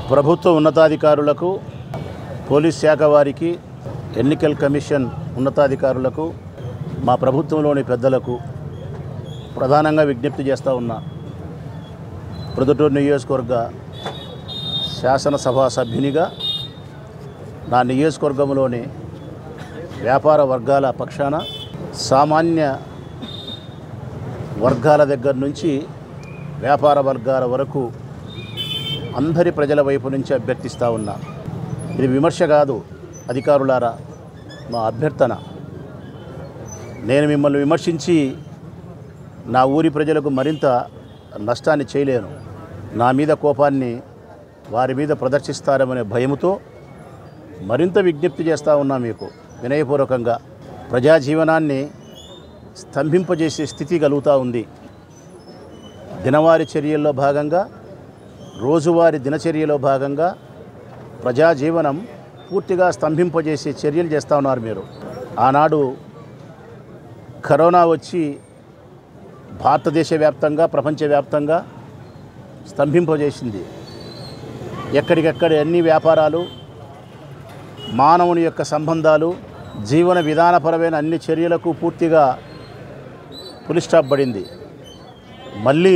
ప్రభుత్వ ఉన్నతాధికారులకు పోలీస్ శాఖ వారికి ఎన్నికల కమిషన్ ఉన్నతాధికారులకు మా ప్రభుత్వంలోని పెద్దలకు ప్రధానంగా విజ్ఞప్తి చేస్తూ ఉన్నా ప్రొద్దుటూరు నియోజకవర్గ శాసనసభ సభ్యునిగా నా నియోజకవర్గంలోని వ్యాపార వర్గాల పక్షాన సామాన్య వర్గాల దగ్గర నుంచి వ్యాపార వర్గాల వరకు అందరి ప్రజల వైపు నుంచి అభ్యర్థిస్తూ ఉన్నా ఇది విమర్శ కాదు అధికారులారా మా అభ్యర్థన నేను మిమ్మల్ని విమర్శించి నా ఊరి ప్రజలకు మరింత నష్టాన్ని చేయలేను నా మీద కోపాన్ని వారి మీద ప్రదర్శిస్తారనే భయముతో మరింత విజ్ఞప్తి చేస్తూ ఉన్నా మీకు వినయపూర్వకంగా ప్రజా జీవనాన్ని స్తంభింపజేసే స్థితి కలుగుతూ ఉంది దినవారి చర్యల్లో భాగంగా రోజువారీ దినచర్యలో భాగంగా ప్రజా జీవనం పూర్తిగా స్తంభింపజేసే చర్యలు చేస్తూ ఉన్నారు మీరు ఆనాడు కరోనా వచ్చి భారతదేశ వ్యాప్తంగా ప్రపంచవ్యాప్తంగా స్తంభింపజేసింది ఎక్కడికెక్కడ అన్ని వ్యాపారాలు మానవుని యొక్క సంబంధాలు జీవన విధానపరమైన అన్ని చర్యలకు పూర్తిగా పులి స్టాప్ పడింది మళ్ళీ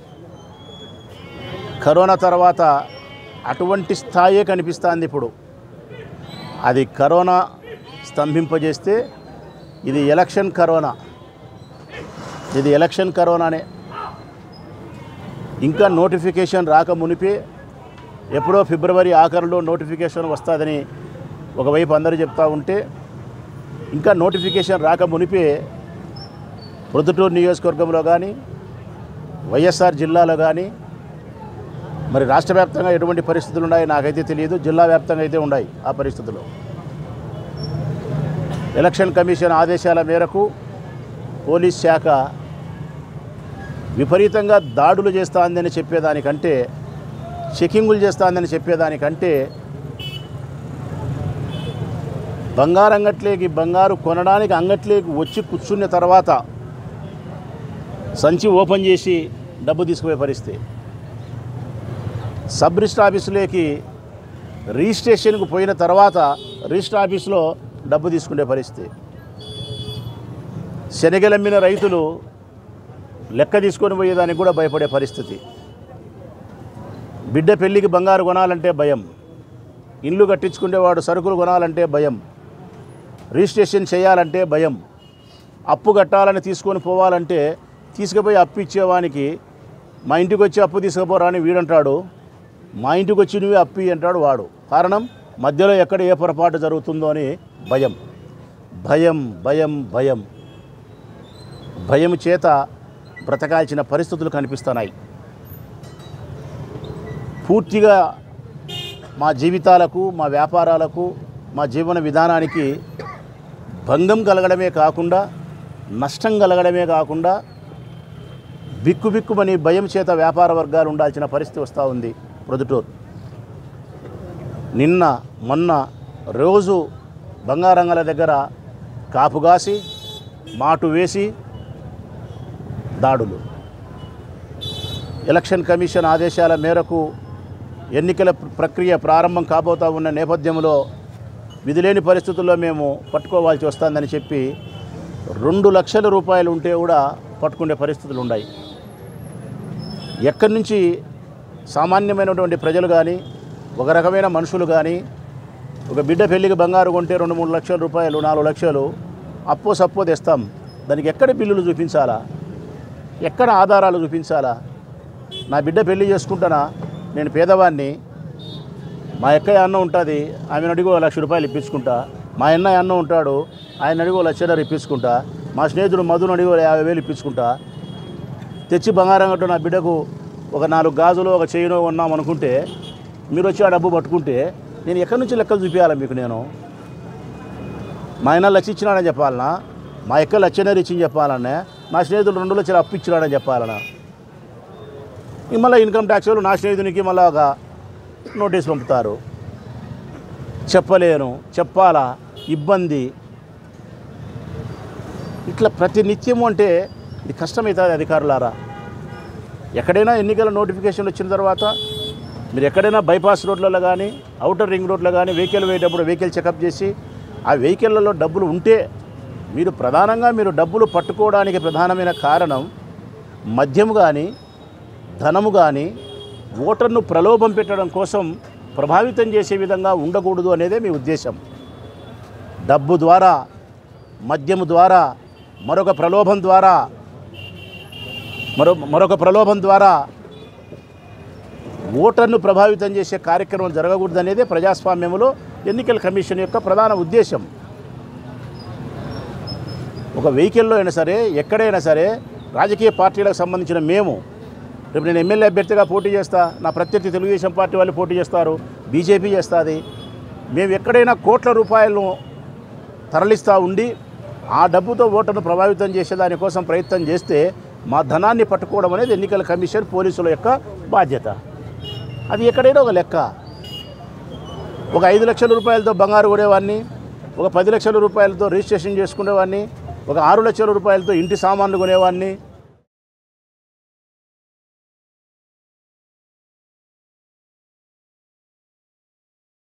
కరోనా తర్వాత అటువంటి స్థాయే కనిపిస్తుంది ఇప్పుడు అది కరోనా స్తంభింపజేస్తే ఇది ఎలక్షన్ కరోనా ఇది ఎలక్షన్ కరోనానే ఇంకా నోటిఫికేషన్ రాక మునిపే ఎప్పుడో ఫిబ్రవరి ఆఖరిలో నోటిఫికేషన్ వస్తుందని ఒకవైపు అందరూ చెప్తా ఉంటే ఇంకా నోటిఫికేషన్ రాక మునిపే ప్రొద్దుటూరు నియోజకవర్గంలో కానీ వైఎస్ఆర్ జిల్లాలో కానీ మరి రాష్ట్ర వ్యాప్తంగా ఎటువంటి పరిస్థితులు ఉన్నాయో నాకైతే తెలియదు జిల్లా వ్యాప్తంగా అయితే ఉన్నాయి ఆ పరిస్థితులు ఎలక్షన్ కమిషన్ ఆదేశాల మేరకు పోలీస్ శాఖ విపరీతంగా దాడులు చేస్తాందని చెప్పేదానికంటే చెకింగులు చేస్తాందని చెప్పేదానికంటే బంగారు అంగట్లేకి బంగారు కొనడానికి అంగట్లేకి వచ్చి కూర్చున్న తర్వాత సంచి ఓపెన్ చేసి డబ్బు తీసుకుపోయే పరిస్థితి సబ్ రిజిస్టర్ ఆఫీసులోకి రిజిస్ట్రేషన్కు పోయిన తర్వాత రిజిస్టర్ ఆఫీసులో డబ్బు తీసుకునే పరిస్థితి శనగలమ్మిన రైతులు లెక్క తీసుకొని పోయేదానికి కూడా భయపడే పరిస్థితి బిడ్డ పెళ్ళికి బంగారు కొనాలంటే భయం ఇల్లు కట్టించుకునేవాడు సరుకులు కొనాలంటే భయం రిజిస్ట్రేషన్ చేయాలంటే భయం అప్పు కట్టాలని తీసుకొని పోవాలంటే తీసుకుపోయి అప్పు ఇచ్చేవానికి మా ఇంటికి వచ్చి అప్పు తీసుకుపోరా అని వీడంటాడు మా ఇంటికి వచ్చి నువ్వే అప్పు అంటాడు వాడు కారణం మధ్యలో ఎక్కడ ఏ పొరపాటు జరుగుతుందో అని భయం భయం భయం భయం భయం చేత బ్రతకాల్సిన పరిస్థితులు కనిపిస్తున్నాయి పూర్తిగా మా జీవితాలకు మా వ్యాపారాలకు మా జీవన విధానానికి భంగం కలగడమే కాకుండా నష్టం కలగడమే కాకుండా బిక్కుబిక్కుమని భయం చేత వ్యాపార వర్గాలు ఉండాల్సిన పరిస్థితి వస్తూ ఉంది ప్రొద్దుటూరు నిన్న మొన్న రోజు బంగారంగల దగ్గర కాపుగాసి మాటు వేసి దాడులు ఎలక్షన్ కమిషన్ ఆదేశాల మేరకు ఎన్నికల ప్ర- ప్రక్రియ ప్రారంభం కాబోతా ఉన్న నేపథ్యంలో విధిలేని పరిస్థితుల్లో మేము పట్టుకోవాల్సి వస్తుందని చెప్పి రెండు లక్షల రూపాయలు ఉంటే కూడా పట్టుకునే పరిస్థితులు ఉన్నాయి ఎక్కడి నుంచి సామాన్యమైనటువంటి ప్రజలు కానీ ఒక రకమైన మనుషులు కానీ ఒక బిడ్డ పెళ్ళికి బంగారు కొంటే రెండు మూడు లక్షల రూపాయలు నాలుగు లక్షలు అప్పో సప్పో తెస్తాం దానికి ఎక్కడ బిల్లులు చూపించాలా ఎక్కడ ఆధారాలు చూపించాలా నా బిడ్డ పెళ్లి చేసుకుంటానా నేను పేదవాడిని మా ఎక్కయ్య అన్న ఉంటుంది ఆమెను అడిగి ఓ లక్ష రూపాయలు ఇప్పించుకుంటా మా అన్నయ్య అన్న ఉంటాడు ఆయన అడిగి ఓ లక్షన్నర ఇప్పించుకుంటా మా స్నేహితుడు మధును అడిగి ఓ యాభై వేలు ఇప్పించుకుంటా తెచ్చి బంగారం కట్టు నా బిడ్డకు ఒక నాలుగు గాజులు ఒక చైను ఉన్నాం అనుకుంటే మీరు వచ్చి ఆ డబ్బు పట్టుకుంటే నేను ఎక్కడి నుంచి లెక్కలు చూపించాలా మీకు నేను మా ఆయన లక్ష ఇచ్చినాడని చెప్పాలనా మా ఎక్క లక్షన్నర ఇచ్చింది చెప్పాలనే నా స్నేహితుడు రెండు లక్షలు అప్పు ఇచ్చినాడని చెప్పాలనా ఇంక మళ్ళీ ఇన్కమ్ ట్యాక్స్ వాళ్ళు నా స్నేహితునికి మళ్ళీ ఒక నోటీస్ పంపుతారు చెప్పలేను చెప్పాలా ఇబ్బంది ఇట్లా ప్రతి నిత్యము అంటే ఇది కష్టమవుతుంది అధికారులారా ఎక్కడైనా ఎన్నికల నోటిఫికేషన్ వచ్చిన తర్వాత మీరు ఎక్కడైనా బైపాస్ రోడ్లలో కానీ అవుటర్ రింగ్ రోడ్లో కానీ వెహికల్ పోయేటప్పుడు వెహికల్ చెకప్ చేసి ఆ వెహికల్లలో డబ్బులు ఉంటే మీరు ప్రధానంగా మీరు డబ్బులు పట్టుకోవడానికి ప్రధానమైన కారణం మద్యము కానీ ధనము కానీ ఓటర్ను ప్రలోభం పెట్టడం కోసం ప్రభావితం చేసే విధంగా ఉండకూడదు అనేదే మీ ఉద్దేశం డబ్బు ద్వారా మద్యము ద్వారా మరొక ప్రలోభం ద్వారా మరో మరొక ప్రలోభం ద్వారా ఓటర్ను ప్రభావితం చేసే కార్యక్రమం జరగకూడదనేదే ప్రజాస్వామ్యంలో ఎన్నికల కమిషన్ యొక్క ప్రధాన ఉద్దేశం ఒక వెహికల్లో అయినా సరే ఎక్కడైనా సరే రాజకీయ పార్టీలకు సంబంధించిన మేము రేపు నేను ఎమ్మెల్యే అభ్యర్థిగా పోటీ చేస్తా నా ప్రత్యర్థి తెలుగుదేశం పార్టీ వాళ్ళు పోటీ చేస్తారు బీజేపీ చేస్తుంది మేము ఎక్కడైనా కోట్ల రూపాయలను తరలిస్తూ ఉండి ఆ డబ్బుతో ఓటర్ను ప్రభావితం చేసే దానికోసం ప్రయత్నం చేస్తే మా ధనాన్ని పట్టుకోవడం అనేది ఎన్నికల కమిషన్ పోలీసుల యొక్క బాధ్యత అది ఎక్కడైనా ఒక లెక్క ఒక ఐదు లక్షల రూపాయలతో బంగారు కొనేవాడిని ఒక పది లక్షల రూపాయలతో రిజిస్ట్రేషన్ చేసుకునేవాడిని ఒక ఆరు లక్షల రూపాయలతో ఇంటి సామాన్లు కొనేవాడిని